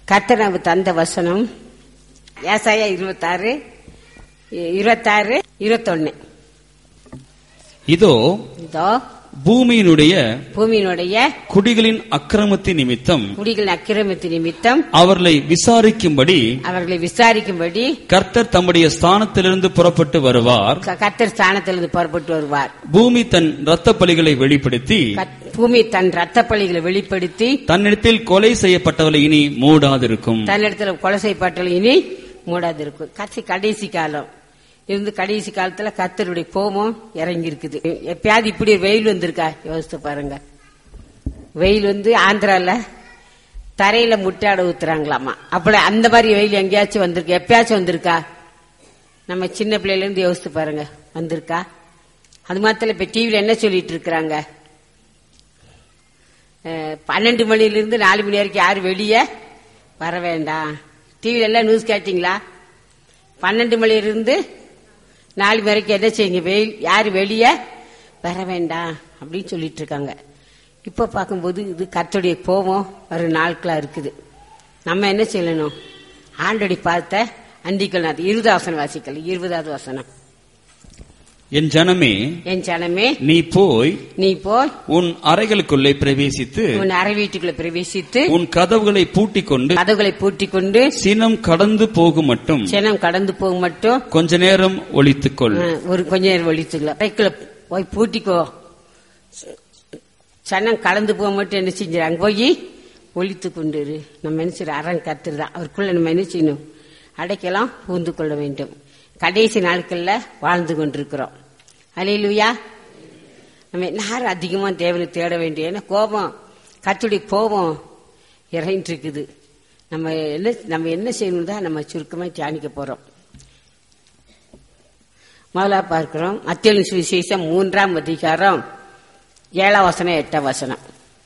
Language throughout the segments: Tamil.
கர்த்தர் நமக்கு தந்த வசனம் ஏசாயா இருபத்தாறு இ- இருபத்தாறு இருபத்தொன்னு இதோ இதோ பூமியினுடைய பூமியினுடைய குடிகளின் அக்கிரமத்தின் நிமித்தம் குடிகள் அக்கிரமத்து நிமித்தம் அவர்களை விசாரிக்கும்படி அவர்களை விசாரிக்கும்படி கர்த்தர் தம்முடைய ஸ்தானத்திலிருந்து புறப்பட்டு வருவார் க- கர்த்தர் ஸ்தானத்திலிருந்து புறப்பட்டு வருவார் பூமி தன் இரத்த பலிகளை வெளிப்படுத்தி கத்- பூமி தன் ரத்த பலிகளை வெளிப்படுத்தி தன்னிடத்தில் கொலை செய்யப்பட்டவர்களை இனி மூடாதிருக்கும் தன்னிடத்துல கொலை செய்யப்பட்டவர்கள் இனி மூடாதிருக்கும் கடைசி கடைசி காலம் இருந்து கடைசி காலத்துல கர்த்தருடைய கோபம் இறங்கி இருக்குது எப்பயாவது இப்படி ஒரு வெயில் வந்திருக்கா யோசித்து பாருங்க வெயில் வந்து ஆந்திரால தரையில முட்டாட ஊத்துறாங்களாமா அப்படி அந்த மாதிரி வெயில் எங்கேயாச்சும் வந்திருக்கு எப்பயாச்சும் வந்திருக்கா நம்ம சின்ன பிள்ளையில இருந்து யோசித்து பாருங்க வந்திருக்கா அது மாத்திரம் இப்ப டிவில என்ன சொல்லிட்டு இருக்கிறாங்க அஹ், பன்னெண்டு மணிலிருந்து நாலு மணி வரைக்கும் யாரும் வெளியே வர வேண்டாம் டிவில எல்லாம் நியூஸ் கேட்டீங்களா பன்னெண்டு மணிலிருந்து நாலு மணி வரைக்கும் என்ன செய்யுங்க வெயில் யாரும் வெளியே வர வேண்டாம் அப்படின்னு சொல்லிட்டு இருக்காங்க இப்ப பார்க்கும்போது இது கர்த்தருடைய கோபம் வர நாட்களா இருக்குது நம்ம என்ன செய்யணும் ஆண்டடி பார்த்த அந்திகள் இருபது வசனம் வாசிக்கல இருபதாவது வசனம் என் ஜனமே என் ஜனமே நீ போய் நீ போய் உன் அறைகளுக்குள்ளே பிரவேசித்து உன் அறை வீட்டுக்குள்ள பிரவேசித்து உன் கதவுகளை பூட்டிக் கொண்டு கதவுகளை பூட்டிக் கொண்டு சினம் கடந்து போகும் மட்டும் ஜனம் கடந்து போக மட்டும் கொஞ்ச நேரம் ஒளித்துக்கொள் அஹ், ஒரு கொஞ்ச நேரம் ஒழித்துக்கலாம் அறைக்குள்ள போய் பூட்டிக்கோ சனம் கலந்து போக மட்டும் என்ன செஞ்சிரு போய் ஒழித்து கொண்டு இரு. நம்ம என்ன செய்யறோம் அறம் கத்துருதான் அவருக்குள்ள நம்ம என்ன செய்யணும் அடைக்கலாம் பூந்து கொள்ள வேண்டும் கடைசி நாட்கள்ல வாழ்ந்து கொண்டிருக்கிறோம் அலையிலுயா நம்ம எல்லாரும் அதிகமா தேவனை தேட வேண்டிய ஏன்னா கோபம் கத்துடைய கோபம் இறங்கிட்டு இருக்குது நம்ம என்ன நம்ம என்ன செய்யணும் தான் நம்ம சுருக்கமா தியானிக்க போறோம் முதலா பார்க்கிறோம் மத்திய சுவிசேஷம் மூன்றாம் அதிகாரம் ஏழாம் வசனம் எட்டாம் வசனம்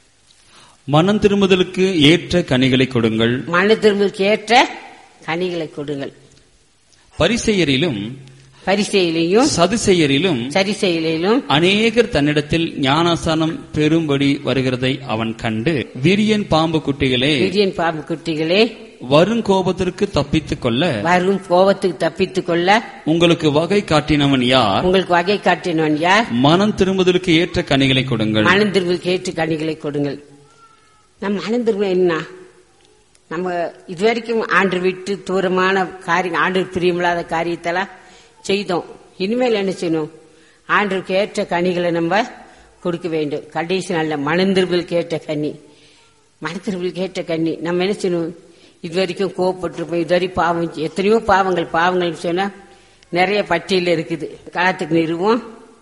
மனம் திரும்புதலுக்கு ஏற்ற கனிகளை கொடுங்கள் மன திரும்பலுக்கு ஏற்ற கனிகளை கொடுங்கள் பரிசெயரிலும் பரிசையிலையும் சதுசெயரிலும் சரிசெயலிலும் அநேகர் தன்னிடத்தில் ஞானாசனம் பெறும்படி வருகிறதை அவன் கண்டு விரியன் பாம்பு குட்டிகளே விரியன் பாம்பு குட்டிகளே வரும் கோபத்திற்கு தப்பித்துக் கொள்ள வரும் கோபத்துக்கு தப்பித்துக் கொள்ள உங்களுக்கு வகை காட்டினவன் யார் உங்களுக்கு வகை காட்டினவன் யார் மனம் திரும்புதலுக்கு ஏற்ற கனிகளை கொடுங்கள் மனம் திரும்பலுக்கு ஏற்ற கனிகளை கொடுங்கள் நம்ம மனம் திரும்ப என்ன நம்ம இதுவரைக்கும் ஆண்டு விட்டு தூரமான காரியம் ஆண்டு பிரியமில்லாத காரியத்தெல்லாம் செய்தோம் இனிமேல் என்ன செய்யணும் ஆண்டுக்கு ஏற்ற கனிகளை நம்ம கொடுக்க வேண்டும் கடைசி நாள்ல மனந்திருபலுக்கு ஏற்ற கனி மனத்திருபலுக்கு ஏற்ற கனி நம்ம என்ன செய்யணும் இது வரைக்கும் கோவப்பட்டிருப்போம் இதுவரை பாவம் செய்- எத்தனையோ பாவங்கள் பாவங்கள் சொன்னா நிறைய பட்டியல் இருக்குது காலத்துக்கு நிறுவம்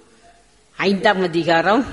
ஐந்தாம் அதிகாரம்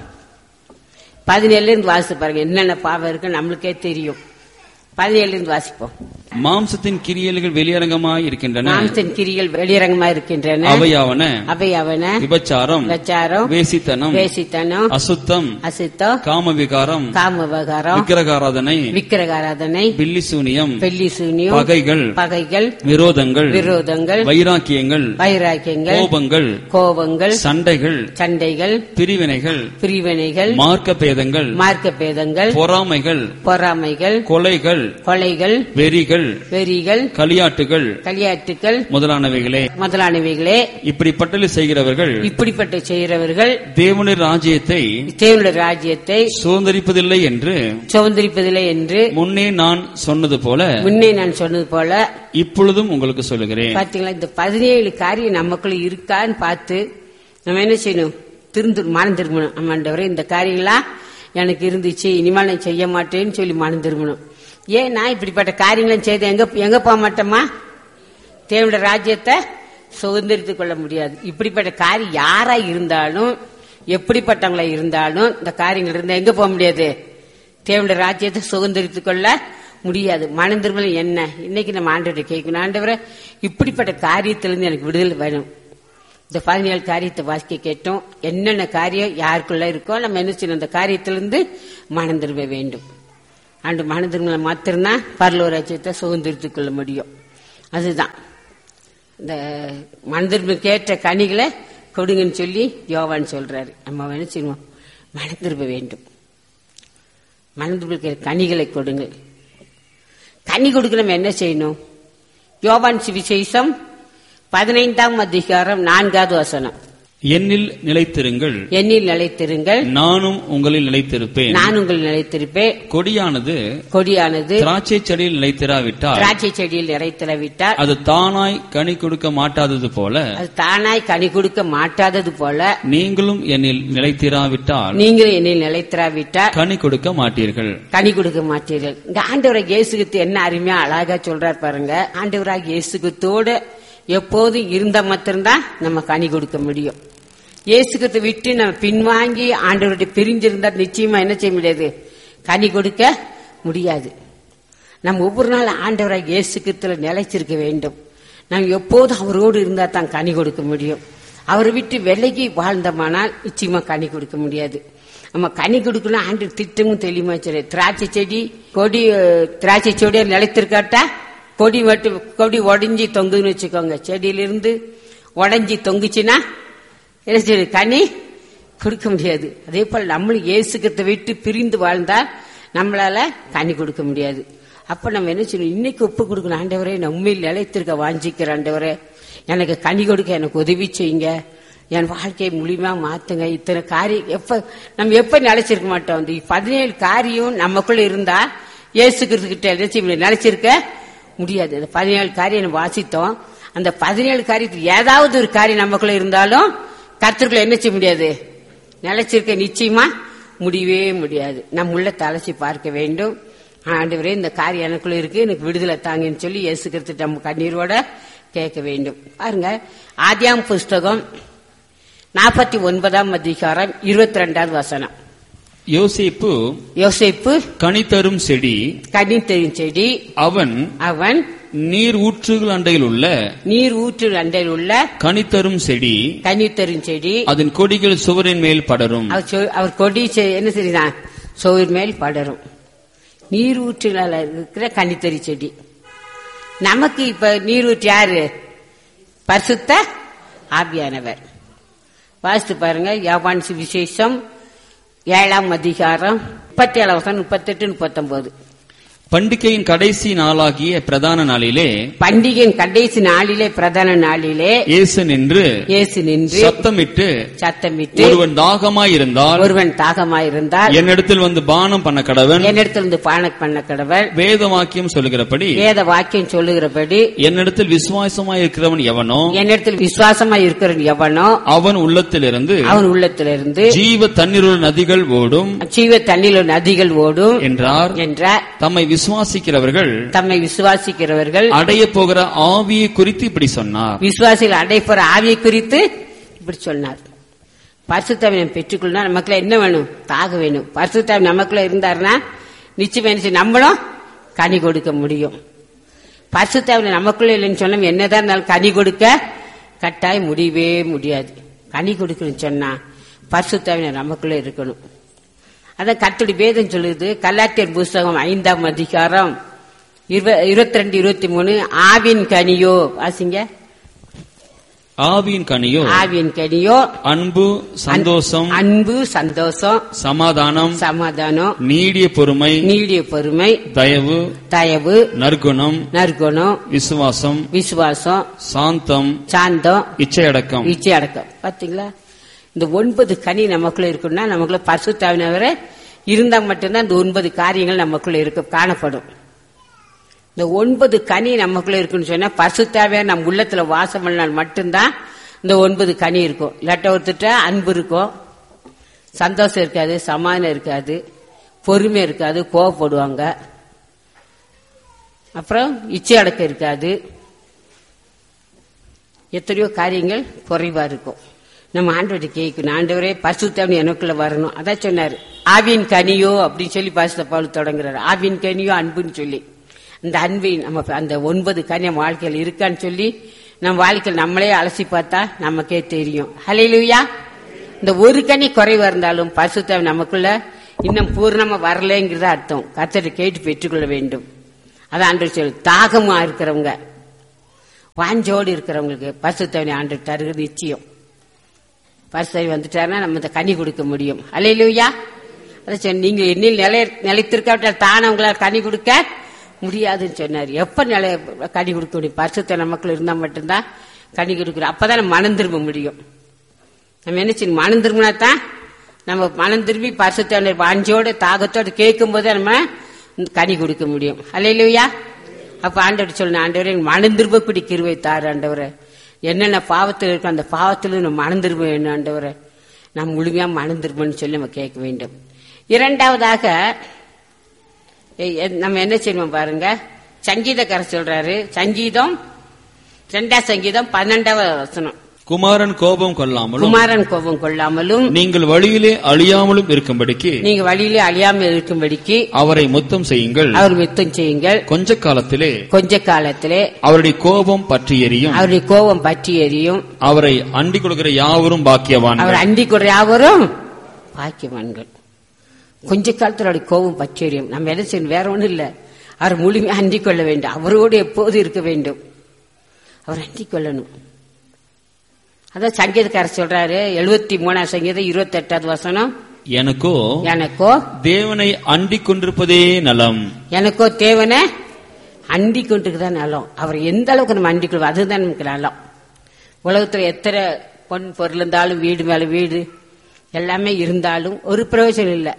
பதினேழுல இருந்து வாசித்து பாருங்க என்னென்ன பாவம் இருக்கு நம்மளுக்கே தெரியும் பதினேழுல இருந்து வாசிப்போம் மாம்சத்தின் கிரியல்கள் வெளியரங்கமாய் இருக்கின்றன மாம்சன் கிரிகள் வெளியரங்கமா இருக்கின்றன அவையாவன அவை அவன விபச்சாரம் விபச்சாரம் வேசித்தனம் வேசித்தனம் அசுத்தம் அசுத்தம் காமவிகாரம் காம விவகாரம் விக்கிரகாராதனை விக்கிரகாராதனை பில்லிசூனியம் பெல்லி சூனியம் பகைகள் பகைகள் விரோதங்கள் விரோதங்கள் வைராக்கியங்கள் வைராக்கியங்கள் கோபங்கள் கோபங்கள் சண்டைகள் சண்டைகள் பிரிவினைகள் பிரிவினைகள் மார்க்க பேதங்கள் மார்க்க பேதங்கள் பொறாமைகள் பொறாமைகள் கொலைகள் கொலைகள் வெறிகள் வெறிகள் களியாட்டுகள் களியாட்டுகள் முதலானவைகளே முதலானவைகளே இப்படிப்பட்டது செய்கிறவர்கள் இப்படிப்பட்ட செய்கிறவர்கள் தேவனுடைய ராஜ்யத்தை தேவனுடைய ராஜ்யத்தை சுதந்திரிப்பதில்லை என்று சுதந்திரிப்பதில்லை என்று முன்னே நான் சொன்னது போல முன்னே நான் சொன்னது போல இப்பொழுதும் உங்களுக்கு சொல்லுகிறேன் பாத்தீங்களா இந்த பதினேழு காரியம் நமக்குள்ள இருக்கான்னு பார்த்து நம்ம என்ன செய்யணும் திருந்து மனம் திரும்பணும் நம்ம ஆண்டவரே இந்த காரியங்களாம் எனக்கு இருந்துச்சு இனிமேல் நான் செய்ய மாட்டேன்னு சொல்லி மனம் திரும்பணும் ஏன் நான் இப்படிப்பட்ட காரியங்களும் செய்து எங்க எங்க போக மாட்டோமா தேவனுடைய ராஜ்யத்தை சுதந்திரித்துக் கொள்ள முடியாது இப்படிப்பட்ட காரியம் யாரா இருந்தாலும் எப்படிப்பட்டவங்களா இருந்தாலும் இந்த காரியங்கள் இருந்தா எங்க போக முடியாது தேவனுடைய ராஜ்யத்தை சுதந்திரித்துக் கொள்ள முடியாது மனம் திரும்பல் என்ன இன்னைக்கு நம்ம ஆண்டவரை கேட்கணும் ஆண்டவரை இப்படிப்பட்ட காரியத்திலிருந்து எனக்கு விடுதலை வேணும் இந்த பதினேழு காரியத்தை வாசிக்க கேட்டோம் என்னென்ன காரியம் யாருக்குள்ள இருக்கோ நம்ம என்ன செய்யணும் அந்த காரியத்திலிருந்து மனம் திரும்ப வேண்டும் ஆண்டு மனம் திரும்ப மாத்திரம்தான் பரலோக ராஜ்யத்தை சுதந்திரித்துக் கொள்ள முடியும் அதுதான் இந்த மனதிற்கு ஏற்ற கனிகளை கொடுங்கன்னு சொல்லி யோவான் சொல்றாரு நம்ம என்ன செய்வோம் மனம் திரும்ப வேண்டும் மனதிற்கு கனிகளை கொடுங்கள் கனி கொடுக்க நம்ம என்ன செய்யணும் யோவான் சுவிசேஷம் பதினைந்தாம் அதிகாரம் நான்காவது வசனம் என்னில் நிலைத்திருங்கள் என்னில் நிலைத்திருங்கள் நானும் உங்களில் நிலைத்திருப்பேன் நான் உங்கள் நிலைத்திருப்பேன் கொடியானது கொடியானது திராட்சை செடியில் நிலைத்திராவிட்டால் திராட்சை செடியில் நிறைத்திரவிட்டால் அது தானாய் கனி கொடுக்க மாட்டாதது போல அது தானாய் கனி கொடுக்க மாட்டாதது போல நீங்களும் என்னில் நிலைத்திராவிட்டால் நீங்கள் என்னில் நிலைத்திராவிட்டால் கனி கொடுக்க மாட்டீர்கள் கனி கொடுக்க மாட்டீர்கள் இங்க ஆண்டவராக இயேசுகித்து என்ன அருமையா அழகா சொல்றார் பாருங்க ஆண்டவராக இயேசுகித்தோடு எப்போதும் இருந்த மாத்திரம்தான் நம்ம கனி கொடுக்க முடியும் இயேசுகிட்ட விட்டு நம்ம பின்வாங்கி ஆண்டவருடைய பிரிஞ்சிருந்தா நிச்சயமா என்ன செய்ய முடியாது கனி கொடுக்க முடியாது நம்ம ஒவ்வொரு நாள் ஆண்டவராக இயேசுகித்துல நிலைச்சிருக்க வேண்டும் நாம் எப்போதும் அவரோடு இருந்தா தான் கனி கொடுக்க முடியும் அவரை விட்டு விலகி வாழ்ந்தோமானால் நிச்சயமா கனி கொடுக்க முடியாது நம்ம கனி கொடுக்கணும் ஆண்டு திட்டமும் தெளிவா சொல்லு திராட்சை செடி கொடி அஹ், திராட்சை செடியை நிலைத்திருக்காட்டா கொடி மட்டும் கொடி உடஞ்சி தொங்குன்னு வச்சுக்கோங்க செடியிலிருந்து உடஞ்சி தொங்குச்சுன்னா என்ன செய்யுது கனி கொடுக்க முடியாது அதே போல நம்மளும் இயேசுக்கத்தை விட்டு பிரிந்து வாழ்ந்தால் நம்மளால கனி கொடுக்க முடியாது அப்ப நம்ம என்ன செய்யணும் இன்னைக்கு ஒப்பு கொடுக்கணும் ஆண்டவரே நான் உண்மையில் நிலைத்திருக்க வாஞ்சிக்கிற ஆண்டவரே எனக்கு கனி கொடுக்க எனக்கு உதவி செய்யுங்க என் வாழ்க்கையை முழுமையா மாத்துங்க இத்தனை காரியம் எப்ப நம்ம எப்ப நிலைச்சிருக்க மாட்டோம் இந்த பதினேழு காரியம் நமக்குள்ள இருந்தா இயேசுக்கிறது கிட்ட என்ன செய்ய முடியாது? நிலைச்சிருக்க முடியாது அந்த பதினேழு காரியம் நம்ம வாசித்தோம் அந்த பதினேழு காரியத்தில் ஏதாவது ஒரு காரியம் நமக்குள்ள இருந்தாலும் கர்த்தருக்குள்ள என்ன செய்ய முடியாது நிலைச்சிருக்க நிச்சயமா முடியவே முடியாது நம்ம உள்ள தலைச்சி பார்க்க வேண்டும் ஆண்டவரே இந்த காரியம் எனக்குள்ள இருக்கு எனக்கு விடுதலை தாங்கன்னு சொல்லி இயேசுக்கிறது நம்ம கண்ணீரோட கேட்க வேண்டும் பாருங்க ஆதியாம் புஸ்தகம் நாற்பத்தி ஒன்பதாம் அதிகாரம் இருபத்தி ரெண்டாவது வசனம் யோசேப்பு யோசேப்பு கனி தரும் செடி கனி தெரியும் செடி அவன் அவன் நீர் ஊற்றுகள் அண்டையில் உள்ள நீர் ஊற்று அண்டையில் உள்ள கனி தரும் செடி கனி தரும் செடி அதன் கொடிகள் சுவரின் மேல் படரும் அவர் சொ- அவர் கொடி செ- என்ன தெரியுதா சோர் மேல் படரும் நீர் ஊற்றுல இருக்கிற கனித்தறி செடி நமக்கு இப்ப நீர் ஊற்று யாரு பரிசுத்த ஆவியானவர் வாசித்து பாருங்க யாவான் விசேஷம் ஏழாம் அதிகாரம் முப்பத்தி ஏழாம் வருஷம் முப்பத்தெட்டு முப்பத்தொன்பது பண்டிகையின் கடைசி நாளாகிய பிரதான நாளிலே பண்டிகையின் கடைசி நாளிலே பிரதான நாளிலே இயேசு நின்று இயேசு நின்று சத்தமிட்டு சத்தமிட்டு ஒருவன் தாகமாயிருந்தால் ஒருவன் தாகமாயிருந்தால் என்னிடத்தில் வந்து பானம் பண்ண கடவன் என்னிடத்திலிருந்து பான பண்ண கடவர் வேத வாக்கியம் சொல்லுகிறபடி வேத வாக்கியம் சொல்லுகிறபடி என்னிடத்தில் விசுவாசமாயிருக்கிறவன் எவனோ என்னிடத்தில் விசுவாசமா இருக்கிறவன் எவனோ அவன் உள்ளத்திலிருந்து அவன் உள்ளத்திலிருந்து ஜீவ தண்ணீருள்ள நதிகள் ஓடும் ஜீவ தண்ணில் நதிகள் ஓடும் என்றார் என்ற தம்மை விசுவாசிக்கிறவர்கள் தம்மை விசுவாசிக்கிறவர்கள் அடைய போகிற ஆவியை குறித்து இப்படி சொன்னார் விசுவாசிகள் அடைப்போற ஆவியை குறித்து இப்படி சொன்னார் பரிசுத்தாவை நம்ம பெற்றுக்கொள்ளனா நமக்குள்ள என்ன வேணும் தாக வேணும் பரிசுத்தாவை நமக்குள்ள இருந்தாருன்னா நிச்சயம் என்ன செய்யும்? நம்மளும் கனி கொடுக்க முடியும் பரிசுத்தாவில நமக்குள்ள இல்லைன்னு சொன்னா என்னதான் இருந்தாலும் கனி கொடுக்க கட்டாயம் முடியவே முடியாது கனி கொடுக்கணும்னு சொன்னா பரிசுத்தாவின நமக்குள்ள இருக்கணும் அதான் கத்துடி வேதம் சொல்லுது கல்லாட்டியர் புஸ்தகம் ஐந்தாம் அதிகாரம் இருபத்தி ரெண்டு இருபத்தி மூணு ஆவின் கனியோ வாசிங்க ஆவியின் கனியோ ஆவியின் கனியோ அன்பு சந்தோஷம் அன்பு சந்தோஷம் சமாதானம் சமாதானம் நீடிய பொறுமை நீடிய பொறுமை தயவு தயவு நற்குணம் நற்குணம் விசுவாசம் விசுவாசம் சாந்தம் சாந்தம் இச்சையடக்கம் இச்சை அடக்கம் பாத்தீங்களா இந்த ஒன்பது கனி நமக்குள்ள இருக்குன்னா நமக்குள்ள பரிசுத்தாவினவரை இருந்தா மட்டும்தான் இந்த ஒன்பது காரியங்கள் நமக்குள்ள இருக்க காணப்படும் இந்த ஒன்பது கனி நமக்குள்ள இருக்குன்னு சொன்னா பரிசுத்தாவே நம்ம உள்ளத்துல வாசம் பண்ணால் மட்டும்தான் இந்த ஒன்பது கனி இருக்கும் இல்லாட்ட ஒருத்தட்ட அன்பு இருக்கும் சந்தோஷம் இருக்காது சமாதானம் இருக்காது பொறுமை இருக்காது கோவப்படுவாங்க அப்புறம் இச்சை அடக்கம் இருக்காது எத்தனையோ காரியங்கள் குறைவா இருக்கும் நம்ம ஆண்டவர்கிட்ட கேட்கணும் ஆண்டவரே பரிசுத்தவன் எனக்குள்ள வரணும் அதான் சொன்னாரு ஆவியின் கனியோ அப்படின்னு சொல்லி பரிசுத்த பவுல் தொடங்குறாரு ஆவியின் கனியோ அன்புன்னு சொல்லி அந்த அன்பை நம்ம அந்த ஒன்பது கனி நம்ம வாழ்க்கையில் இருக்கான்னு சொல்லி நம்ம வாழ்க்கையில் நம்மளே அலசி பார்த்தா நமக்கே தெரியும் ஹலையிலுயா இந்த ஒரு கனி குறைவா இருந்தாலும் பரிசுத்தவன் நமக்குள்ள இன்னும் பூர்ணமா வரலைங்கிறத அர்த்தம் கத்தரை கேட்டு பெற்றுக்கொள்ள வேண்டும் அதான் ஆண்டு சொல்லு தாகமா இருக்கிறவங்க வாஞ்சோடு இருக்கிறவங்களுக்கு பரிசுத்தவனை ஆண்டு தருகிறது நிச்சயம் பரிசுத்தவன் வந்துட்டாருன்னா நம்ம இந்த கனி கொடுக்க முடியும் அலையிலுயா அதை சொன்ன நீங்க என்னில் நிலை நிலைத்திருக்காவிட்டால் தானே உங்களால் கனி கொடுக்க முடியாதுன்னு சொன்னார் எப்ப நிலை கனி கொடுக்க முடியும் பரிசுத்த நமக்குள்ள இருந்தா மட்டும்தான் கனி கொடுக்கணும் அப்பதான் நம்ம மனம் திரும்ப முடியும் நம்ம என்ன செய்யணும் மனம் திரும்பினா தான் நம்ம மனம் திரும்பி பரிசுத்த வாஞ்சோட தாகத்தோட கேட்கும் போதே நம்ம கனி கொடுக்க முடியும் அல்லையா அப்ப ஆண்டவர் சொல்லணும் ஆண்டவரே எனக்கு மனம் திரும்பக்கூடிய கிருவை தாரு ஆண்டவரே என்னென்ன பாவத்தில் இருக்கோ அந்த பாவத்திலும் நம்ம மனம் திரும்ப வேணும் ஆண்டவரே நாம் முழுமையா மனம் திரும்பணும்னு சொல்லி நம்ம கேட்க வேண்டும் இரண்டாவதாக எ- எ- நம்ம என்ன செய்யணும் பாருங்க சங்கீதக்காரர் சொல்றாரு சங்கீதம் ரெண்டாம் சங்கீதம் பன்னெண்டாவது வசனம் குமாரன் கோபம் கொள்ளாமலும் குமாரன் கோபம் கொள்ளாமலும் நீங்கள் வழியிலே அழியாமலும் இருக்கும்படிக்கு நீங்க வழியிலே அழியாமல் இருக்கும்படிக்கு அவரை முத்தம் செய்யுங்கள் அவர் யுத்தம் செய்யுங்கள் கொஞ்ச காலத்திலே கொஞ்ச காலத்திலே அவருடைய கோபம் பற்றி எரியும் அவருடைய கோபம் பற்றி எரியும் அவரை அண்டிக் கொடுக்கிற யாவரும் பாக்கியவான் அவர் அண்டி கொள்ற யாவரும் பாக்கியவான்கள் கொஞ்ச காலத்தில் அவருடைய கோபம் பற்றி எரியும் நம்ம என்ன செய்யணும் வேற ஒண்ணும் இல்ல அவர் முழுமையா அண்டிக் கொள்ள வேண்டும் அவரோடு எப்போது இருக்க வேண்டும் அவர் அண்டிக் கொள்ளணும் அதான் சங்கீதக்காரர் சொல்றாரு எழுபத்தி மூணாம் சங்கீதம் இருபத்தி எட்டாவது வசனம் எனக்கோ எனக்கோ தேவனை அண்டிக் கொண்டிருப்பதே நலம் எனக்கோ தேவனை அண்டி கொண்டுக்குதான் நலம் அவர் எந்த அளவுக்கு நம்ம அண்டிக் கொள்வோம் அதுதான் நமக்கு நலம் உலகத்துல எத்தனை பொன் பொருள் இருந்தாலும் வீடு மேல வீடு எல்லாமே இருந்தாலும் ஒரு பிரயோஜனம் இல்லை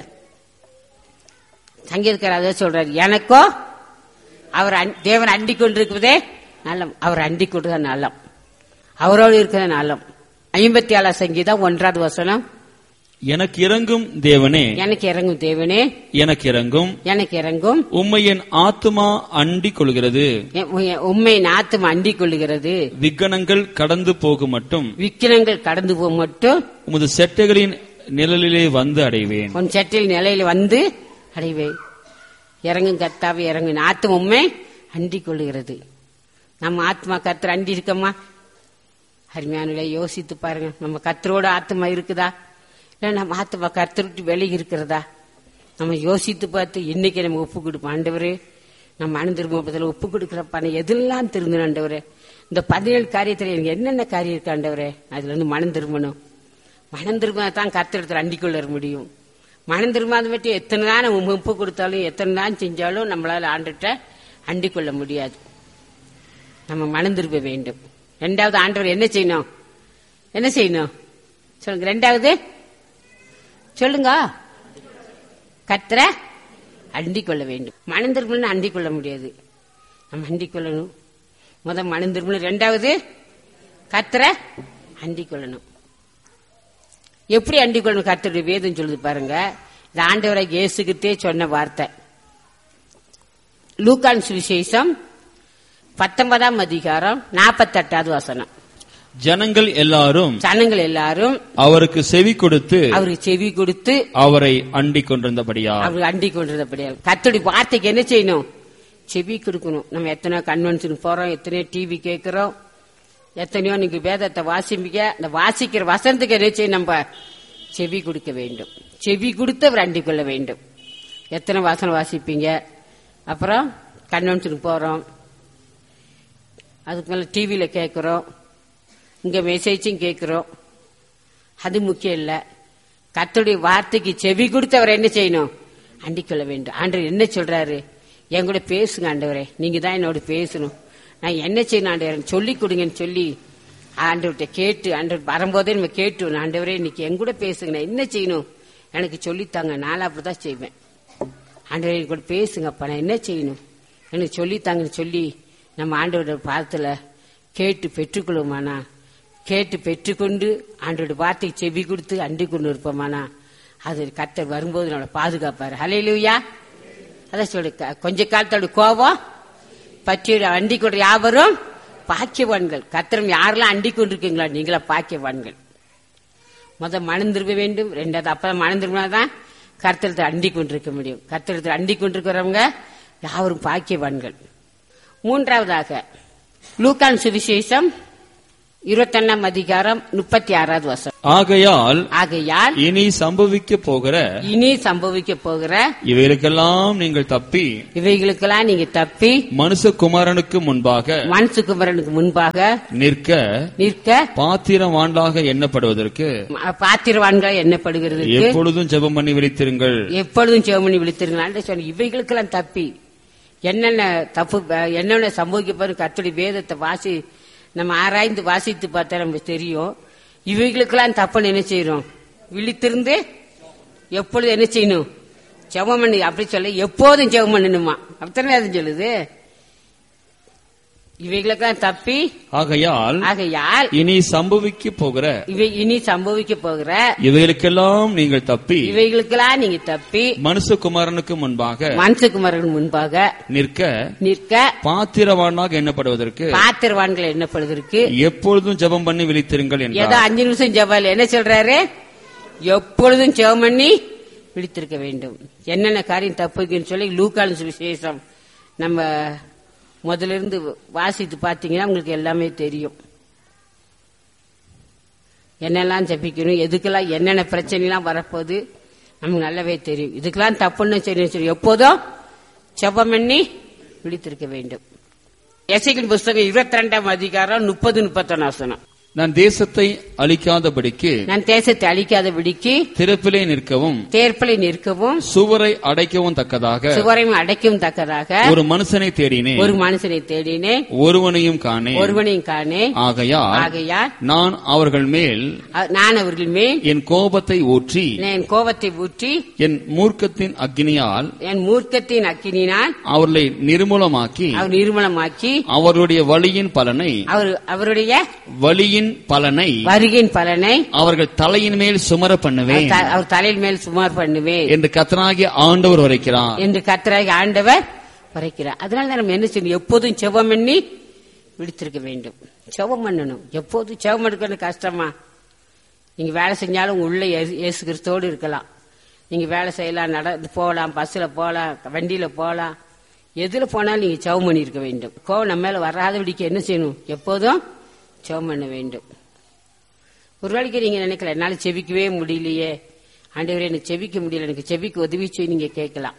சங்கீதக்காரர் அதை சொல்றாரு எனக்கோ அவர் அன்- தேவன் அண்டி கொண்டிருக்குதே நலம் அவர் அண்டி கொண்டுதான் நலம் அவரோடு இருக்கிற நலம் ஐம்பத்தி ஏழாம் சங்கீதம் ஒன்றாவது வசனம் எனக்கு இறங்கும் தேவனே எனக்கு இறங்கும் தேவனே எனக்கு இறங்கும் எனக்கு இறங்கும் உம்மை என் ஆத்துமா அண்டிக் கொள்கிறது என் உ- உம்மை நாத்தும் அண்டிக் கொள்ளுகிறது விக்கனங்கள் கடந்து போகும் மட்டும் விக்கிரங்கள் கடந்து போக மட்டும் உமது செட்டைகளின் நிழலிலே வந்து அடைவேன் உன் சட்டில் நிலையில வந்து அடைவே இறங்கும் கத்தாவே இறங்கும் ஆத்தும் உண்மை அண்டிக் கொள்ளுகிறது நம்ம ஆத்மா கத்தர் அண்டி இருக்கோமா அருமையானுல யோசித்து பாருங்க நம்ம கத்தரோட ஆத்மா இருக்குதா இல்ல நம்ம ஆத்மா கத்தர் விட்டு வெளியே இருக்கிறதா நம்ம யோசித்து பார்த்து இன்னைக்கு நம்ம ஒப்பு கொடுப்போம் ஆண்டவரே நம்ம மனம் திரும்ப ஒப்பு கொடுக்கிற பணம் எதெல்லாம் திருந்தணும் ஆண்டவரே இந்த பதினேழு காரியத்துல எனக்கு என்னென்ன காரியம் இருக்கு ஆண்டவரே அதுல இருந்து மனம் திரும்பணும் மனம் திரும்பினா தான் கத்திரத்தில் அண்டிக்கொள்ள முடியும் மனம் திரும்பாத மட்டும் எத்தனை தான் நம்ம ஒப்பு கொடுத்தாலும் எத்தனை தான் செஞ்சாலும் நம்மளால ஆண்டுகிட்ட அண்டிக்கொள்ள முடியாது நம்ம மனம் திரும்ப வேண்டும் ரெண்டாவது ஆண்டவர் என்ன செய்யணும் என்ன செய்யணும் சொல்லுங்க ரெண்டாவது சொல்லுங்க கத்திர அண்டிக் கொள்ள வேண்டும் மனம் திரும்பணும் அண்டிக் கொள்ள முடியாது நம்ம அண்டிக் கொள்ளணும் முத மனம் திரும்பணும் ரெண்டாவது கத்திர அண்டிக் கொள்ளணும் எப்படி அண்டிக் கொள்ளணும் கத்தருடைய வேதம் சொல்லுது பாருங்க இது ஆண்டவரை இயேசுகிட்டே சொன்ன வார்த்தை லூக்கான் சுவிசேஷம் பத்தொன்பதாம் அதிகாரம் நாற்பத்தெட்டாவது வசனம் ஜனங்கள் எல்லாரும் ஜனங்கள் எல்லாரும் அவருக்கு செவி கொடுத்து அவருக்கு செவி கொடுத்து அவரை அண்டிக் கொண்டிருந்தபடியா அவர் அண்டிக் கொண்டிருந்தபடியால் கத்தோடைய வார்த்தைக்கு என்ன செய்யணும் செவி கொடுக்கணும் நம்ம எத்தனையோ கன்வென்ஷனுக்கு போறோம் எத்தனையோ டிவி கேட்கிறோம் எத்தனையோ நீங்க வேதத்தை வாசிப்பீங்க அந்த வாசிக்கிற வசனத்துக்கு என்ன செய்யும் நம்ம செவி கொடுக்க வேண்டும் செவி கொடுத்து அவர் அண்டிக் கொள்ள வேண்டும் எத்தனை வசனம் வாசிப்பீங்க அப்புறம் கன்வென்ஷனுக்கு போறோம் அதுக்கு மேல டிவியில கேட்கிறோம் இங்க மெசேஜும் கேட்கிறோம் அது முக்கியம் இல்ல கர்த்தருடைய வார்த்தைக்கு செவி கொடுத்து அவர் என்ன செய்யணும் அண்டிக்கொள்ள வேண்டும் ஆண்டவர் என்ன சொல்றாரு என் கூட பேசுங்க ஆண்டவரே நீங்க தான் என்னோட பேசணும் நான் என்ன செய்யணும் ஆண்டவர் சொல்லி கொடுங்கன்னு சொல்லி ஆண்டவர்கிட்ட கேட்டு ஆண்டவர் வரும்போதே நம்ம கேட்டு ஆண்டவரே இன்னைக்கு என் கூட பேசுங்க நான் என்ன செய்யணும் எனக்கு சொல்லித்தாங்க நான் அப்படிதான் செய்வேன் ஆண்டவரே என் கூட பேசுங்கப்பா நான் என்ன செய்யணும் எனக்கு சொல்லித்தாங்கன்னு சொல்லி நம்ம ஆண்டவரோட பாதத்துல கேட்டு பெற்றுக்கொள்ளுமானா கேட்டு பெற்றுக்கொண்டு ஆண்டோட வார்த்தைக்கு செவி கொடுத்து அண்டி கொண்டு இருப்போமானா அது கத்தர் வரும்போது நம்மளை பாதுகாப்பாரு ஹலையிலுயா அதான் சொல்லு க- கொஞ்ச காலத்தோட கோபம் பற்றி அண்டி கொண்டு யாவரும் பாக்கியவான்கள் கத்திரம் யாரெல்லாம் அண்டி கொண்டிருக்கீங்களா நீங்களா பாக்கியவான்கள் முத மனம் திரும்ப வேண்டும் ரெண்டாவது அப்பதான் மனம் திரும்பினாதான் கர்த்தரத்தை அண்டி கொண்டிருக்க முடியும் கர்த்தரத்தை அண்டி கொண்டிருக்கிறவங்க யாவரும் பாக்கியவான்கள் மூன்றாவதாக லூக்கான் சுவிசேஷம் இருபத்தொன்னாம் அதிகாரம் முப்பத்தி ஆறாவது வருஷம் ஆகையால் ஆகையால் இனி சம்பவிக்க போகிற இனி சம்பவிக்க போகிற இவைகளுக்கெல்லாம் நீங்கள் தப்பி இவைகளுக்கெல்லாம் நீங்க தப்பி மனுஷகுமாரனுக்கு முன்பாக மனசுக்குமரனுக்கு முன்பாக நிற்க நிற்க பாத்திரவான்களாக எண்ணப்படுவதற்கு ம- பாத்திரவான்கள் எண்ணப்படுகிறதுக்கு எப்பொழுதும் ஜெபம் பண்ணி விழித்திருங்கள் எப்பொழுதும் சிவமணி விழித்திருங்களான்னு சொன்ன இவைகளுக்கெல்லாம் தப்பி என்னென்ன தப்பு அஹ், என்னென்ன சம்பவிக்க போறோம் கர்த்தருடைய வேதத்தை வாசி நம்ம ஆராய்ந்து வாசித்து பார்த்தா நமக்கு தெரியும் இவைகளுக்கெல்லாம் தப்புன்னு என்ன செய்யறோம் விழித்திருந்து எப்பொழுது என்ன செய்யணும் ஜெபம் பண்ணு அப்படி சொல்ல எப்போதும் ஜெபம் பண்ணணுமா அப்படித்தானே அது சொல்லுது இவைகளுக்கெல்லாம் தப்பி ஆகையால் ஆகையால் இனி சம்பவிக்க போகிற இவை இனி சம்பவிக்க போகிற இவைகளுக்கெல்லாம் நீங்கள் தப்பி இவைகளுக்கெல்லாம் நீங்க தப்பி மனுஷகுமாரனுக்கு முன்பாக மனசுக்குமரன் முன்பாக நிற்க நிற்க பாத்திரவானாக எண்ணப்படுவதற்கு பாத்திரவான்கள் என்னப்படுவதற்கு எப்பொழுதும் ஜெபம் பண்ணி விழித்திருங்கள் ஏதோ என்றார் அஞ்சு நிமிஷம் ஜெபால் என்ன சொல்றாரு எப்பொழுதும் ஜெபம் பண்ணி விழித்திருக்க வேண்டும் என்னென்ன காரியம் தப்புக்குன்னு சொல்லி லூக்கான விசேஷம் நம்ம முதல்ல இருந்து வாசித்து பார்த்தீங்கன்னா உங்களுக்கு எல்லாமே தெரியும் என்னெல்லாம் ஜபிக்கணும் எதுக்கெல்லாம் என்னென்ன பிரச்சனைலாம் வரப்போகுது நமக்கு நல்லாவே தெரியும் இதுக்கெல்லாம் தப்புன்னு சரி சரி எப்போதும் ஜெபம் பண்ணி விழித்திருக்க வேண்டும் எசைக்கின் புஸ்தகம் இருபத்தி ரெண்டாம் அதிகாரம் முப்பது முப்பத்தொன்னு வசனம் நான் தேசத்தை அழிக்காதபடிக்கு நான் தேசத்தை அழிக்காத விடிக்கு திறப்பிலே நிற்கவும் தேர்ப்பலை நிற்கவும் சுவரை அடைக்கவும் தக்கதாக சுவரையும் அடைக்கவும் தக்கதாக ஒரு மனுஷனை தேடினேன் ஒரு மனுஷனை தேடினேன் ஒருவனையும் காணேன் ஒருவனையும் காணே ஆகையால் ஆகையால் நான் அவர்கள் மேல் அ- நான் அவர்கள் மேல் என் கோபத்தை ஊற்றி என் கோபத்தை ஊற்றி என் மூர்க்கத்தின் அக்னியால் என் மூர்க்கத்தின் அக்கினினால் அவர்களை நிர்மூலமாக்கி அவர் நிர்மலமாக்கி அவர்களுடைய வழியின் பலனை அவர் அவருடைய வழியின் பலனை வருகையின் பலனை அவர்கள் தலையின் மேல் சுமர பண்ணுவேன் அவர் த- அவர் தலையில் மேல் சுமார் பண்ணுவேன் என்று கத்தனாகிய ஆண்டவர் வரைக்கிறார் என்று கத்தராகி ஆண்டவர் பறைக்கிறார் அதனால தான் நம்ம என்ன செய்யணும் எப்போதும் செவம் பண்ணி விழித்திருக்க வேண்டும் செவம் பண்ணணும் எப்போதும் செவம் எடுக்கணும் கஷ்டமா நீங்க வேலை செஞ்சாலும் உள்ள இயேசு இயேசு கிறிஸ்தோடு இருக்கலாம் நீங்க வேலை செய்யலாம் நடந்து போகலாம் பஸ்ல போகலாம் வண்டியில போகலாம் எதுல போனாலும் நீங்க செவம் பண்ணி இருக்க வேண்டும் கோவம் நம்ம மேல வராதபடிக்கு என்ன செய்யணும் எப்போதும் செவம் பண்ண வேண்டும் ஒரு வேளைக்கு நீங்க நினைக்கல என்னால செபிக்கவே முடியலையே ஆண்டவரே எனக்கு செபிக்க முடியல எனக்கு செபிக்க உதவி செய்ய நீங்க கேட்கலாம்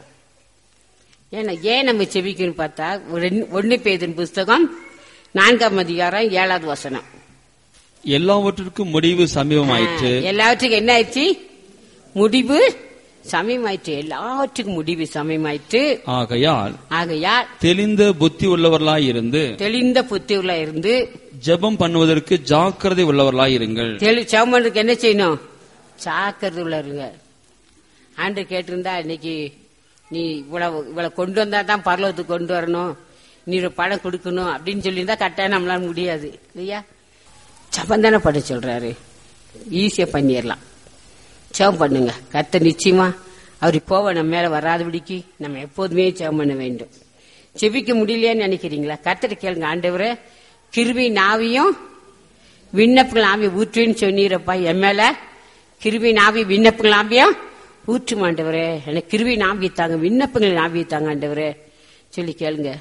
ஏன்னா ஏன் நம்ம செபிக்கணும் பார்த்தா ஒன்னு பேதின் புஸ்தகம் நான்காம் அதிகாரம் ஏழாவது வசனம் எல்லாவற்றிற்கும் முடிவு சமீபமாயிற்று ஆ, எல்லாவற்றுக்கும் என்ன ஆயிடுச்சு முடிவு சமயமாயிற்று எல்லாவற்றுக்கும் முடிவு சமயமாயிற்று ஆகையால் ஆகையால் தெளிந்த புத்தி உள்ளவர்களாய் இருந்து தெளிந்த புத்தியுள்ள இருந்து ஜெபம் பண்ணுவதற்கு ஜாக்கிரதை உள்ளவர்களாய் இருங்கள் தெளி சவமனுக்கு என்ன செய்யணும் சாக்கிறது உள்ள இருங்க ஆண்டு கேட்டிருந்தா இன்னைக்கு நீ இவ்வளவு இவ்வளவு கொண்டு வந்தா தான் பரலோகத்துக்கு கொண்டு வரணும் நீ ஒரு பணம் கொடுக்கணும் அப்படின்னு சொல்லியிருந்தா கட்டாயம் நம்மளால முடியாது இல்லையா ஜபம் தானே பண்ண சொல்றாரு ஈஸியா பண்ணிடலாம் ஜெபம் பண்ணுங்க கத்த நிச்சயமா அவர் போவ நம்ம மேல வராதபடிக்கு நம்ம எப்போதுமே ஜெபம் பண்ண வேண்டும் செபிக்க முடியலையான்னு நினைக்கிறீங்களா கத்தரை கேளுங்க ஆண்டவரே கிருபி நாவியும் விண்ணப்பங்கள் ஆவிய ஊற்றுன்னு சொன்னீரப்பா என் மேல கிருபி நாவி விண்ணப்பங்கள் ஆவியும் ஊற்றும் ஆண்டவரே எனக்கு கிருபி நாவி தாங்க விண்ணப்பங்கள் நாவி தாங்க ஆண்டவரே சொல்லி கேளுங்க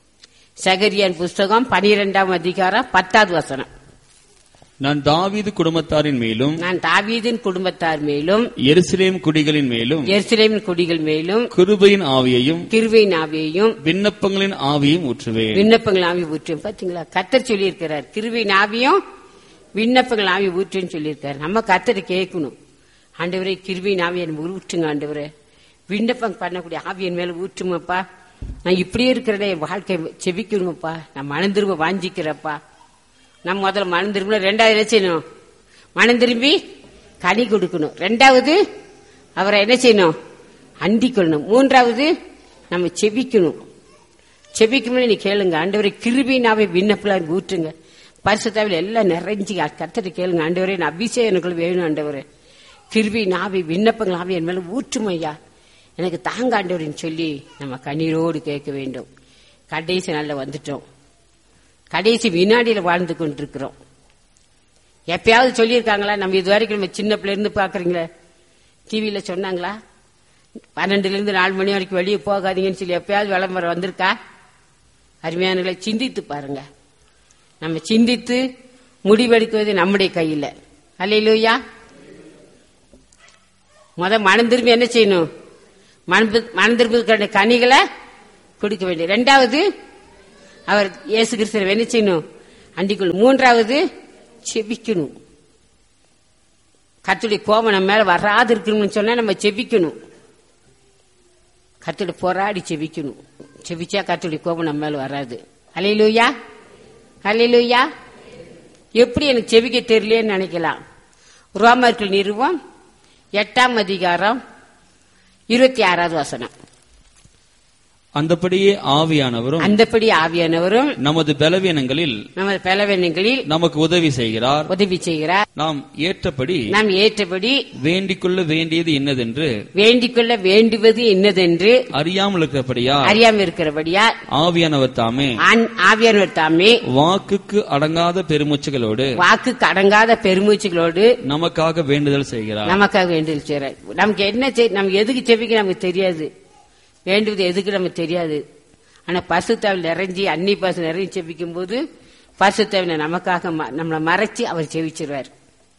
சகரியான் புஸ்தகம் பனிரெண்டாம் அதிகாரம் பத்தாவது வசனம் நான் தாவீது குடும்பத்தாரின் மேலும் நான் தாவீதின் குடும்பத்தார் மேலும் எருசலேம் குடிகளின் மேலும் எருசலேமின் குடிகள் மேலும் கிருபையின் ஆவியையும் கிருபையின் ஆவியையும் விண்ணப்பங்களின் ஆவியையும் ஊற்றுவேன் விண்ணப்பங்கள் ஆவி ஊற்றும் பாத்தீங்களா கத்தர் சொல்லியிருக்கிறார் கிருபையின் ஆவியும் விண்ணப்பங்கள் ஆவி ஊற்றுன்னு சொல்லியிருக்காரு நம்ம கத்தரை கேட்கணும் ஆண்டவரே கிருபையின் ஆவியை எனக்கு ஊற்றுங்க ஆண்டவரே விண்ணப்பம் பண்ணக்கூடிய ஆவியன் மேல ஊற்றுமப்பா நான் இப்படியே இருக்கிறதே என் வாழ்க்கை செபிக்கணுமப்பா நான் மனம் திரும்ப வாஞ்சிக்கிறப்பா நம்ம முதல்ல மனம் திரும்பணும் ரெண்டாவது என்ன செய்யணும் மனம் திரும்பி கனி கொடுக்கணும் ரெண்டாவது அவரை என்ன செய்யணும் அண்டிக் கொள்ளணும் மூன்றாவது நம்ம செபிக்கணும் செபிக்கும் நீ கேளுங்க ஆண்டவரை கிருபினாவே விண்ணப்பலாம் ஊற்றுங்க பரிசுத்தாவில் எல்லாம் நிறைஞ்சு கத்தட்டு கேளுங்க ஆண்டவரே நான் அபிஷேகம் எனக்குள்ள வேணும் ஆண்டவரே கிருபி நாவி விண்ணப்பங்கள் ஆவி என் மேல ஊற்றும் ஐயா எனக்கு தாங்க ஆண்டவரின்னு சொல்லி நம்ம கண்ணீரோடு கேட்க வேண்டும் கடைசி நாள்ல வந்துட்டோம் கடைசி வினாடியில வாழ்ந்து கொண்டிருக்கிறோம் எப்பயாவது சொல்லியிருக்காங்களா நம்ம இது வரைக்கும் நம்ம சின்ன பிள்ளை இருந்து பாக்குறீங்களே டிவியில சொன்னாங்களா பன்னெண்டுல இருந்து நாலு மணி வரைக்கும் வெளியே போகாதீங்கன்னு சொல்லி எப்பயாவது விளம்பரம் வந்திருக்கா அருமையானங்களை சிந்தித்து பாருங்க நம்ம சிந்தித்து முடிவெடுக்குவது நம்முடைய கையில அல்லையிலூயா முத மனம் திரும்பி என்ன செய்யணும் மனம் திரும்பி கனிகளை கொடுக்க வேண்டிய ரெண்டாவது அவர் இயேசு கிறிஸ்தவ என்ன செய்யணும் அண்டிக்குள் மூன்றாவது செபிக்கணும் கத்துடைய கோபம் நம்ம மேல வராது இருக்கணும்னு சொன்னா நம்ம செபிக்கணும் கத்தோட போராடி செபிக்கணும் செபிச்சா கத்துடைய கோபம் நம்ம மேல வராது அலையிலூயா அலையிலூயா எப்படி எனக்கு செபிக்க தெரியலேன்னு நினைக்கலாம் ரோமர்கள் நிறுவம் எட்டாம் அதிகாரம் இருபத்தி ஆறாவது வசனம் அந்தபடியே ஆவியானவரும் அந்தபடி ஆவியானவரும் நமது பலவீனங்களில் நமது பலவெண்ணங்களில் நமக்கு உதவி செய்கிறார் உதவி செய்கிறார் நாம் ஏற்றபடி நாம் ஏற்றபடி வேண்டிக் கொள்ள வேண்டியது இன்னதென்று வேண்டிக் கொள்ள வேண்டுவது என்னதென்று அறியாமல் இருக்கிறபடியா அறியாம இருக்கிறபடியா ஆவியானவர் தாமே ஆண்- ஆவியானவர் தாமே வாக்குக்கு அடங்காத பெருமூச்சுகளோடு வாக்குக்கு அடங்காத பெருமூச்சுகளோடு நமக்காக வேண்டுதல் செய்கிறார் நமக்காக வேண்டுதல் செய்யறார் நமக்கு என்ன செய் நம்ம எதுக்கு செபிக்க நமக்கு தெரியாது வேண்டுவது எதுக்கு நமக்கு தெரியாது ஆனா பசுத்தாவில் நிறைஞ்சி அன்னி பாசு நிறைஞ்சி செபிக்கும் போது பசுத்தாவில நமக்காக ம- நம்மளை மறைச்சு அவர் செவிச்சிருவார்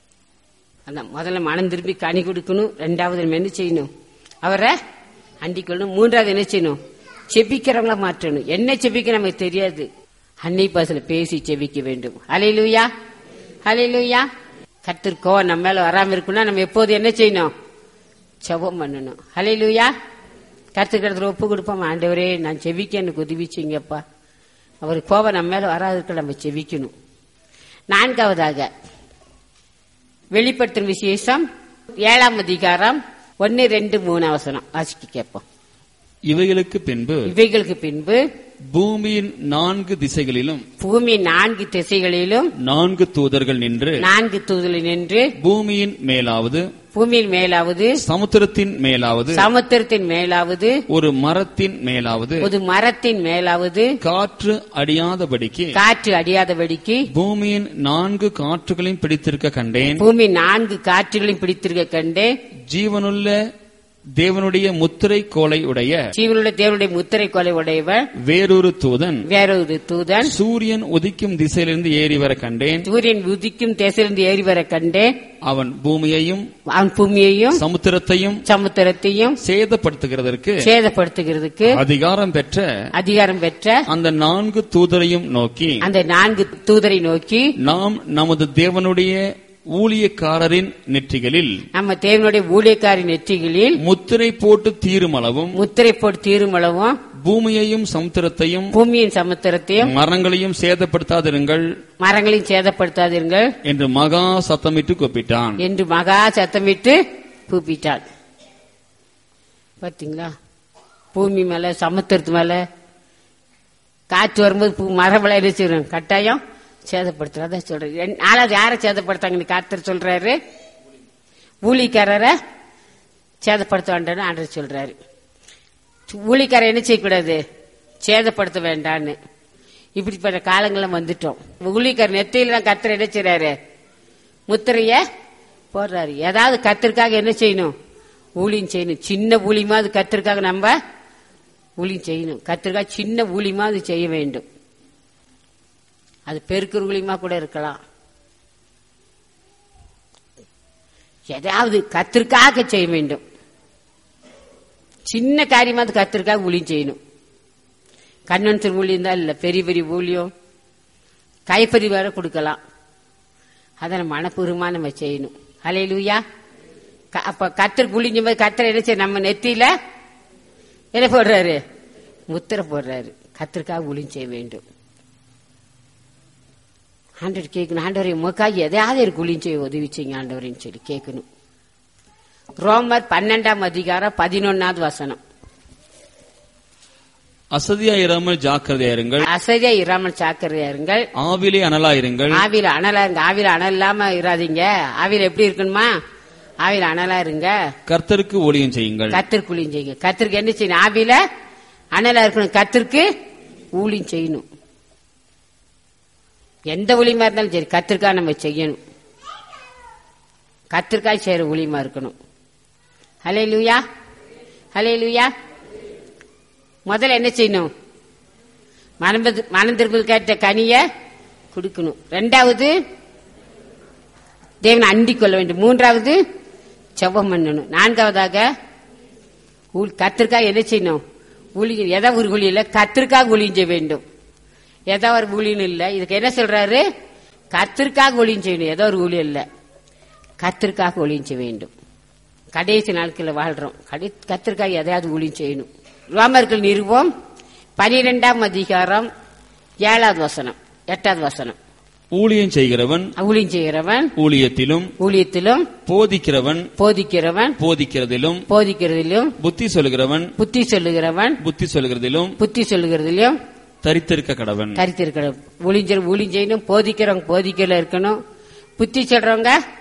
அதான் முதல்ல மனம் திரும்பி கனி கொடுக்கணும் ரெண்டாவது நம்ம என்ன செய்யணும் அவரை அண்டிக்கொள்ளணும் மூன்றாவது என்ன செய்யணும் செபிக்கிறவங்கள மாற்றணும் என்ன செபிக்க நமக்கு தெரியாது அன்னை பாசல பேசி செபிக்க வேண்டும் அலையிலுயா அலையிலுயா கத்திருக்கோ நம்ம மேல வராம இருக்குன்னா நம்ம எப்போது என்ன செய்யணும் செபம் பண்ணணும் அலையிலுயா கத்துக்கிறதுல ஒப்பு கொடுப்போம் ஆண்டவரே நான் செவிக்க எனக்கு உதவி செய்யுங்கப்பா அவர் கோபம் நம்ம மேல வராதுக்கு நம்ம செவிக்கணும் நான்காவதாக வெளிப்படுத்தும் விசேஷம் ஏழாம் அதிகாரம் ஒன்னு ரெண்டு மூணு அவசரம் வாசிக்க கேட்போம் இவைகளுக்கு பின்பு இவைகளுக்கு பின்பு பூமியின் நான்கு திசைகளிலும் பூமி நான்கு திசைகளிலும் நான்கு தூதர்கள் நின்று நான்கு தூதலில் நின்று பூமியின் மேலாவது பூமியின் மேலாவது சமுத்திரத்தின் மேலாவது சமுத்திரத்தின் மேலாவது ஒரு மரத்தின் மேலாவது ஒரு மரத்தின் மேலாவது காற்று அடியாதபடிக்கு காற்று அடியாதபடிக்கு பூமியின் நான்கு காற்றுகளையும் பிடித்திருக்க கண்டேன் பூமி நான்கு காற்றுகளையும் பிடித்திருக்க கண்டு ஜீவனுள்ள தேவனுடைய முத்திரை கோலை உடைய ஜீவனுள்ள தேவனுடைய முத்திரை கொலை உடையவர் வேறொரு தூதன் வேறொரு தூதன் சூரியன் உதிக்கும் திசையிலிருந்து ஏறி வர கண்டேன் சூரியன் உதிக்கும் தேசிலிருந்து ஏறி வர கண்டு அவன் பூமியையும் அவன் பூமியையும் சமுத்திரத்தையும் சமுத்திரத்தையும் சேதப்படுத்துகிறதற்கு சேதப்படுத்துகிறதுக்கு அதிகாரம் பெற்ற அதிகாரம் பெற்ற அந்த நான்கு தூதரையும் நோக்கி அந்த நான்கு தூதரை நோக்கி நாம் நமது தேவனுடைய ஊழியக்காரரின் நெற்றிகளில் நம்ம தேவனுடைய ஊழியக்காரின் நெற்றிகளில் முத்திரை போட்டு தீருமளவும் முத்திரை போட்டு தீருமளவும் பூமியையும் சமுத்திரத்தையும் பூமியின் சமுத்திரத்தையும் மரங்களையும் சேதப்படுத்தாதிருங்கள் மரங்களையும் சேதப்படுத்தாதீர்கள் என்று மகா சத்தமிட்டு கூப்பிட்டான் என்று மகா சத்தமிட்டு கூப்பிட்டாள் பாத்தீங்களா பூமி மேல சமுத்திரத்து மேல காற்று வரும்போது பூ மரம் விளையாடிச்சிடும் கட்டாயம் சேதப்படுத்துற அதான் சொல்றேன் ரெண்டு- நாலாவது யாரை சேதப்படுத்தாங்கன்னு காத்தர் சொல்றாரு ஊழிக்காரரை சேதப்படுத்த வேண்டாம்னு ஆண்டவர் சொல்றாரு ஊழிக்காரர் என்ன செய்யக்கூடாது சேதப்படுத்த வேண்டான்னு இப்படிப்பட்ட காலங்களும் வந்துட்டோம் ஊழிக்காரர் நெத்தியில தான் கத்தர் என்ன செய்றாரு முத்திரைய போடுறாரு ஏதாவது கத்திற்காக என்ன செய்யணும் ஊழியம் செய்யணும் சின்ன ஊழியமாவது கத்திற்காக நம்ம ஊழியம் செய்யணும் கத்திற்காக சின்ன ஊழியமாவது செய்ய வேண்டும் அது பெருக்கிற ஊழியமா கூட இருக்கலாம் ஏதாவது கத்திற்காக செய்ய வேண்டும் சின்ன காரியமாவது கத்திற்காக ஊழியம் செய்யணும் கண்ணன் ஊழியம் தான் இல்ல பெரிய பெரிய ஊழியம் கைப்பறி வேற கொடுக்கலாம் அதை நம்ம மனப்பூர்வமா நம்ம செய்யணும் அலையிலுயா அப்ப கத்தர் குளிஞ்ச போது கத்தர் என்ன செய்ய நம்ம நெத்தியில என்ன போடுறாரு முத்திரை போடுறாரு கத்திற்காக ஊழியம் செய்ய வேண்டும் ஆண்டவர் கேட்கணும் ஆண்டவரை உமக்காக எதையாவது எனக்கு ஊழியம் செய்ய உதவி செய்யுங்க ஆண்டவரின்னு சொல்லி கேட்கணும் ரோமர் பன்னெண்டாம் அதிகாரம் பதினொன்னாவது வசனம் அசதியா இராமல் ஜாக்கிரதையா இருங்கள் அசதியா இராமல் சாக்கரையா இருங்கள் ஆவிலே அனலா இருங்கள் ஆவியில அனலா இருங்க ஆவியில அனல் இல்லாம இராதீங்க ஆவியில எப்படி இருக்கணுமா ஆவியில அனலா இருங்க கர்த்தருக்கு ஊழியம் செய்யுங்கள் கத்திற்கு ஊழியம் செய்யுங்க கத்திற்கு என்ன செய்யணும் ஆவியில அனலா இருக்கணும் கத்திற்கு ஊழியம் செய்யணும் எந்த ஊழியமா இருந்தாலும் சரி கத்திற்காக நம்ம செய்யணும் கத்திற்காய் செய்யற ஊழியமா இருக்கணும் ஹலே லூயா ஹலே லூயா முதல்ல என்ன செய்யணும் மனம்பது மனம் திரும்பல் கேட்ட கனிய கொடுக்கணும் ரெண்டாவது தேவனை அண்டிக் கொள்ள வேண்டும் மூன்றாவது செவ்வம் பண்ணணும் நான்காவதாக ஊழ்- கத்திற்காக என்ன செய்யணும் ஊழியம் எதா ஒரு ஊழியம் இல்ல கத்திற்காக ஊழியம் செய்ய வேண்டும் ஏதோ ஒரு ஊழியம் இல்ல இதுக்கு என்ன சொல்றாரு கத்திற்காக ஊழியம் செய்யணும் ஏதோ ஒரு ஊழியம் இல்ல கத்திற்காக ஊழியம் செய்ய வேண்டும் கடைசி நாட்களில் வாழ்றோம் கடை கத்திற்காக எதையாவது ஊழியம் செய்யணும் ரோமர்கள் நிறுவம் பனிரெண்டாம் அதிகாரம் ஏழாவது வசனம் எட்டாவது வசனம் ஊழியம் செய்கிறவன் ஊழியம் செய்கிறவன் ஊழியத்திலும் ஊழியத்திலும் போதிக்கிறவன் போதிக்கிறவன் போதிக்கிறதிலும் போதிக்கிறதிலும் புத்தி சொல்கிறவன் புத்தி சொல்லுகிறவன் புத்தி சொல்கிறதிலும் புத்தி சொல்லுகிறதிலும் தரித்திருக்க கடவன் கருத்து இருக்கணும் ஊழிஞ்சர் ஊழியம் செய்யணும் போதிக்கிறவங்க போதிக்கல இருக்கணும் புத்தி சொல்றவங்க